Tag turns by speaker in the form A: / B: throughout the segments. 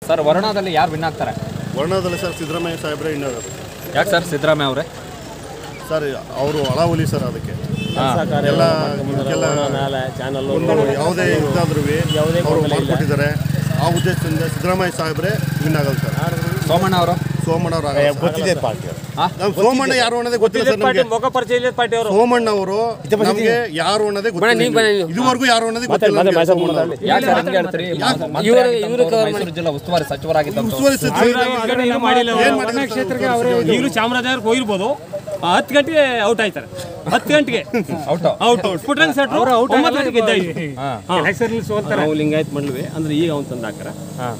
A: Sir ವರ್ಣದಲ್ಲಿ ಯಾರು win ಆಗ್ತಾರೆ
B: ವರ್ಣದಲ್ಲಿ sir Siddaramaiah ಸಾಹೇಬ್ರೆ ಇನ್ನೋದು
A: ಯಾಕೆ ಸರ್ ಸಿದ್ದರಾಮಯ್ಯ ಅವರೇ
B: ಸರ್ ಅವರು ಒಳಹುಲಿ ಸರ್ ಅದಕ್ಕೆ ಎಲ್ಲ ಎಲ್ಲ ಒಂದು ಯಾವುದೇ ಇದ್ದಾದ್ರೂ ಅವರು ಮಾಡಿಕೊಟ್ಟಿದ್ದಾರೆ ಆ ಉದ್ದೇಶದಿಂದ ಸಿದ್ದರಾಮಯ್ಯ ಸಾಹೇಬ್ರೆ ವಿನ್ ಆಗಲ್ಲ ಸರ್
A: ಸೋಮಣ್ಣ ಅವರು
B: ಸೋಮಣ್ಣ ಅವರು
C: ಗೊತ್ತಿದೆ ಪಾರ್ಟಿ
B: ನಾವು ಸೋಮಣ್ಣ ಯಾರು ಅನ್ನೋದೇ ಗೊತ್ತಿಲ್ಲ ಸರ್ ನಮಗೆ
D: ಮುಖ ಪರಿಚಯ ಇಲ್ಲ ಪಾರ್ಟಿ ಅವರು
B: ಸೋಮಣ್ಣ ಅವರು ನಮಗೆ ಯಾರು ಅನ್ನೋದೇ ಗೊತ್ತಿಲ್ಲ ಇದುವರೆಗೂ ಯಾರು ಅನ್ನೋದೇ ಗೊತ್ತಿಲ್ಲ ನಮ್ಗೆ ಸೋಮಣ್ಣ ಅವರು.
A: ಯಾಕೆ ಸರ್ ಹಂಗೆ ಹೇಳ್ತೀರಿ ಮಂತ್ರಿ ಆಗಿದ್ದಂಥವ್ರು, ಮೈಸೂರು ಜಿಲ್ಲಾ ಉಸ್ತುವಾರಿ ಸಚಿವರಾಗಿದ್ದಂಥವ್ರು
B: ಉಸ್ತುವಾರಿ ಸಚಿವರು
D: ಏನು ಮಾಡಿಲ್ಲ
B: ಏನ್
D: ಅವರು.
B: ಮಾಡಿದ್ರು ಸರ್ ಉಸ್ತುವಾರಿ ಸಚಿವರು?
D: ಈಗಲೂ ಚಾಮರಾಜನಗರಕ್ಕೆ ಹೋಗಿರ್ಬೋದು ಆ, ಹತ್ತು ಗಂಟೆಗೆ ಔಟ್ ಆಯ್ತಾರೆ ಹತ್ತು ಗಂಟೆಗೆ
A: ಔಟು
D: ಔಟ್ ಪುಟ್ರಂಗ್ ಸೆಟ್ರು ಒಂಬತ್ತು ಗಂಟೆಗೆ ಗೆದ್ದಾಯ್ತು ನಾವು ಲಿಂಗಾಯತ್ ಮಾಡ್ಲಿವೆ ಅಂದ್ರೆ ಈಗ ಅವ್ನು ತಂದು ಹಾಕ್ತಾರೆ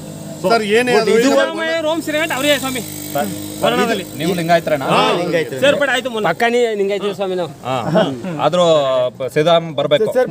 B: ಸರ್ ಏನೇ ಆದ್ರೂ ಈಗ
D: ಸಿದ್ದರಾಮಯ್ಯ ರೋಮ್ ಶ್ರೀಗಂಠ ಅವರೇ ಸ್ವಾಮಿ ವರ್ಣದಲ್ಲಿ
A: ನೀವು ಲಿಂಗಾಯತ್ರಣ
D: ಸೇರ್ಪಡೆ ಆಯ್ತು ಮೊನ್ನೆ
E: ಪಕ್ಕನಿ ನಿಂಗೈತಿ ಸ್ವಾಮಿ ನಾವು
A: ಆದ್ರೂ ಸಿದ್ದರಾಮ್ ಬರಬೇಕು
B: ಸರ್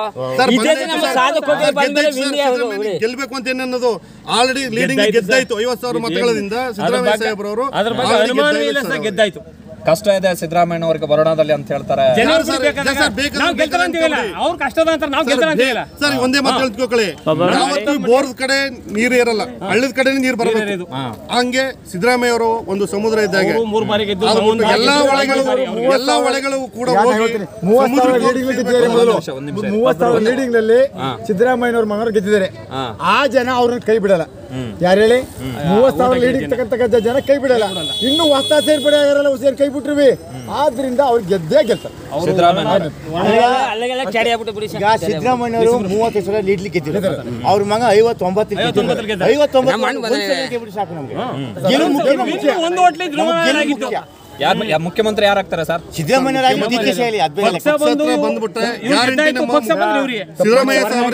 E: ಇದೇ
B: ಬಂದೈತೆ
E: ನಮ್ಮ
B: ಸರ್.
E: ಸಾಧಕ ಹೋಗಿ
B: ಸರ್,
E: ಬಂದ್ಮೇಲೆ
B: ಗೆದ್ದೈತೆ
E: ವಿಂಧ್ಯ
B: ಸರ್,
E: ಅವರು
B: ಸಿದ್ದರಾಮಯ್ಯ ಗೆಲ್ಬೇಕು ಅಂತ ಏನನ್ನೋದು ಆಲ್ರೆಡಿ ಲೀಡಿಂಗ್
D: ಗೆದ್ದಾಯ್ತು
B: ಗೆದ್ದಾಯ್ತು ಐವತ್ತು ಸಾವಿರ ಮತಗಳಿಂದ ಸಿದ್ದರಾಮಯ್ಯ ಸಾಹೇಬ್ರವರು
D: ಅದ್ರ ಬಗ್ಗೆ
B: already
D: ಅನುಮಾನವೇ ಇಲ್ಲ
B: ಗೆದ್ದಾಯ್ತು
D: ಸರ್
B: ಸರ್
D: ಗೆದ್ದಾಯ್ತು
A: ಕಷ್ಟ ಇದೆ ಸಿದ್ದರಾಮಯ್ಯ ಅವರಿಗೆ ವರ್ಣದಲ್ಲಿ ಅಂತ ಹೇಳ್ತಾರೆ
D: ಜನರು
B: ಸರ್,
D: ಬೇಕಾದಾಗ
B: ಸರ್, ಬೇಕಾದ್ರೆ
D: ನಾವು ಗೆಲ್ತಾರ ಅಂತೀವಲ್ಲ ಅವ್ರು ಕಷ್ಟದ ಅಂತ ನಾವು ಗೆಲ್ತಾರ ಅಂತೀವಲ್ಲ
B: ಸರ್ ಒಂದೇ ಮಾತು ಹೇಳ್ಕೊಳ್ಳಿ ಯಾವತ್ತು ಬೋರ್ ಕಡೆ ನೀರು ಇರಲ್ಲ ಹಳ್ಳದ ಕಡೆ ನೀರು ಬರಬೇಕು ಹಂಗೆ ಸಿದ್ದರಾಮಯ್ಯ ಅವರು ಒಂದು ಸಮುದ್ರ ಇದ್ದಾಗೆ
D: ಅವರು ಮೂರು ಬಾರಿ ಗೆದ್ದು
B: ಅದು ಬಿಟ್ಟು ಎಲ್ಲಾ ಹೊಳೆಗಳು ಎಲ್ಲಾ ಹೊಳೆಗಳು ಕೂಡ ಹೋಗಿ ಸಮುದ್ರಕ್ಕೆ ಹೋಗಿ
A: ಒಂದ್ ನಿಮಿಷ, ಒಂದ್ ನಿಮಿಷ.
F: ಮೂವತ್ತು ಸಾವಿರ ಲೀಡಿಂಗ್ ನಲ್ಲಿ ಸಿದ್ದರಾಮಯ್ಯನವ್ರ ಮಗನವ್ರು ಗೆದ್ದಿದ್ದಾರೆ ಆ ಜನ ಅವ್ರನ್ನ ಕೈ ಬಿಡಲ್ಲ ಯಾರು ಹೇಳಿ ಮೂವತ್ತು ಸಾವಿರ ಲೀಡಿಂಗ್ ತಕ್ಕಂತ ಜನ ಕೈ ಬಿಡಲ್ಲ ಇನ್ನು ಹೊಸ ಸೇರ್ಪಡೆ ಆಗಿರಲ್ಲ ಸೇರಿ ಕೈ ಬಿಟ್ರುವಿ ಆದ್ರಿಂದ ಅವ್ರು ಗೆದ್ದೇ ಗೆಲ್ತಾರೆ
A: ಸಿದ್ದರಾಮಯ್ಯ ಅವರು.
E: ಅಲ್ಲಿಗೆಲ್ಲ ಚಡಿ ಆಗ್ಬಿಟ್ಟು ಬಿಡಿ
C: ಈಗ ಸಿದ್ದರಾಮಯ್ಯವರು ಮೂವತ್ತೈದು ಸಲ ಲೀಡ್ಲಿ ಗೆದ್ದಿದ್ದಾರೆ ಅವ್ರ ಮಗ ಐವತ್ತೊಂಬತ್ತು
D: ಐವತ್ತೊಂಬತ್ತಲ್ಲಿ ಗೆದ್ದ.
E: ನಮ್ಮ ಅಣ್ಣ ಬಂದ-
C: ಐವತ್ತೊಂಬತ್ತು ಸಾಕು ನಮ್ಗೆ ಗೆಲುವು ಮುಖ್ಯ ನಮ್ಗೆ.
D: ಇನ್ನು ಒಂದು ಹೋಟ್ಲಿ ಧ್ರುವನಾಗಿತ್ತು
A: ಯಾರ್ ಯಾರ್ ಮುಖ್ಯಮಂತ್ರಿ ಯಾರಾಗ್ತಾರೆ ಸರ್
C: ಸಿದ್ದರಾಮಯ್ಯರಾಗಿ ಡಿ ಕೆ ಶೈಲಿ ಅದ್ಭುತ
D: ಪಕ್ಷ ಬಂದು
B: ಹತ್ರ ಬಂದ್ಬಿಟ್ರೆ
D: ಇವ್ರು
B: ಗ್ಯಾರಂಟಿ
D: ಗೆದ್ದಾಯ್ತು,
B: ನಮ್ಮ
D: ಪಕ್ಷ ಬಂದ್ರೆ ಇವ್ರಿಗೆ
B: ಸಿದ್ದರಾಮಯ್ಯ ಸಾಹೇಬ್ರೆ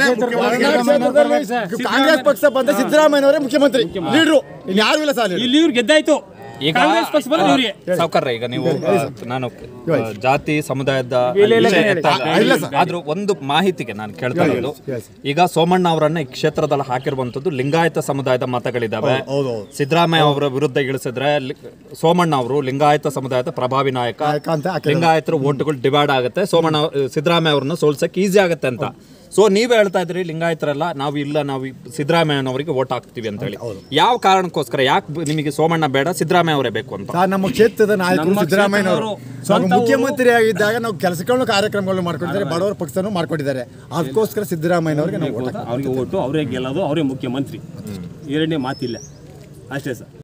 B: ಮುಖ್ಯಮಂತ್ರಿ
F: ಕಾಂಗ್ರೆಸ್ ಪಕ್ಷ ಬಂದ ಸಿದ್ದರಾಮಯ್ಯನವರೇ ಮುಖ್ಯಮಂತ್ರಿ ಲೀಡ್ರು ಇನ್ನು ಯಾರು ಇಲ್ಲ ಸಾಲ
D: ಇಲ್ಲಿ ಇವ್ರು ಗೆದ್ದಾಯ್ತು
A: ಈಗ
D: ಕಾಂಗ್ರೆಸ್ ಪಕ್ಷ ಬಂದ್ರೆ ಇವ್ರಿಗೆ
A: ಸಾವುಕಾರ್ರೆ ಈಗ ನೀವು ಆ, ನಾನು ಆ, ಜಾತಿ ಸಮುದಾಯದ ವಿಷಯ ಎತ್ತಲ್ಲ. ಆದ್ರೂ ಒಂದು ಮಾಹಿತಿಗೆ ನಾನು ಕೇಳ್ತಾ ಇರೋದು ಈಗ ಸೋಮಣ್ಣ ಅವರನ್ನ ಈ ಕ್ಷೇತ್ರದಲ್ಲಿ ಹಾಕಿರುವಂತದ್ದು ಲಿಂಗಾಯತ ಸಮುದಾಯದ ಮತಗಳಿದಾವೆ ಸಿದ್ದರಾಮಯ್ಯ ಅವರ ವಿರುದ್ಧ ಇಳಿಸಿದ್ರೆ ಲಿ- ಸೋಮಣ್ಣ ಅವರು ಲಿಂಗಾಯತ ಸಮುದಾಯದ ಪ್ರಭಾವಿ ನಾಯಕ
F: ಅಂತ ಹಾಕಿರೋದು.
A: ಲಿಂಗಾಯತರ ಓಟ್ಗಳು ಡಿವೈಡ್ ಆಗುತ್ತೆ ಸೋಮಣ್ಣ ಸಿದ್ದರಾಮಯ್ಯ ಅವ್ರನ್ನ ಸೋಲ್ಸಕ್ ಈಸಿ ಆಗುತ್ತೆ ಅಂತ ಸೊ ನೀವೇ ಹೇಳ್ತಾ ಇದ್ರಿ ಲಿಂಗಾಯತರೆಲ್ಲ ನಾವು ಇಲ್ಲ ನಾವು ಈ ಸಿದ್ದರಾಮಯ್ಯನವರಿಗೆ ಓಟ್ ಹಾಕ್ತೀವಿ ಅಂತ ಹೇಳಿ ಯಾವ ಕಾರಣಕ್ಕೋಸ್ಕರ ಯಾಕೆ ನಿಮಗೆ ಸೋಮಣ್ಣ ಬೇಡ ಸಿದ್ದರಾಮಯ್ಯ ಅವರೇ ಬೇಕು ಅಂತ
F: ಸರ್ ನಮ್ಮ ಕ್ಷೇತ್ರದ ನಾಯಕರು
D: ನಮ್ಮ
F: ಸಿದ್ದರಾಮಯ್ಯನವರು
D: ಕ್ಷೇತ್ರದವರು
F: ಸ್ವಂತ
D: ಸ್ವಂತ
F: ಮುಖ್ಯಮಂತ್ರಿ ಆಗಿದ್ದಾಗ ನಾವು ಕೆಲಸಗಳನ್ನು ಕಾರ್ಯಕ್ರಮಗಳನ್ನು ಮಾಡ್ಕೊಂಡಿದ್ದಾರೆ ಬಡವರ ಪಕ್ಷನೂ ಮಾಡ್ಕೊಂಡಿದ್ದಾರೆ ಅದಕ್ಕೋಸ್ಕರ ಸಿದ್ದರಾಮಯ್ಯನವರಿಗೆ ನಾವು ಓಟ್ ಹಾಕ್ತೀವಿ.
D: ಅವ್ರಿಗೆ ಓಟು ಅವರೇ ಗೆಲ್ಲೋದು ಅವರೇ ಮುಖ್ಯಮಂತ್ರಿ ಎರಡನೇ ಮಾತಿಲ್ಲ ಅಷ್ಟೇ ಸರ್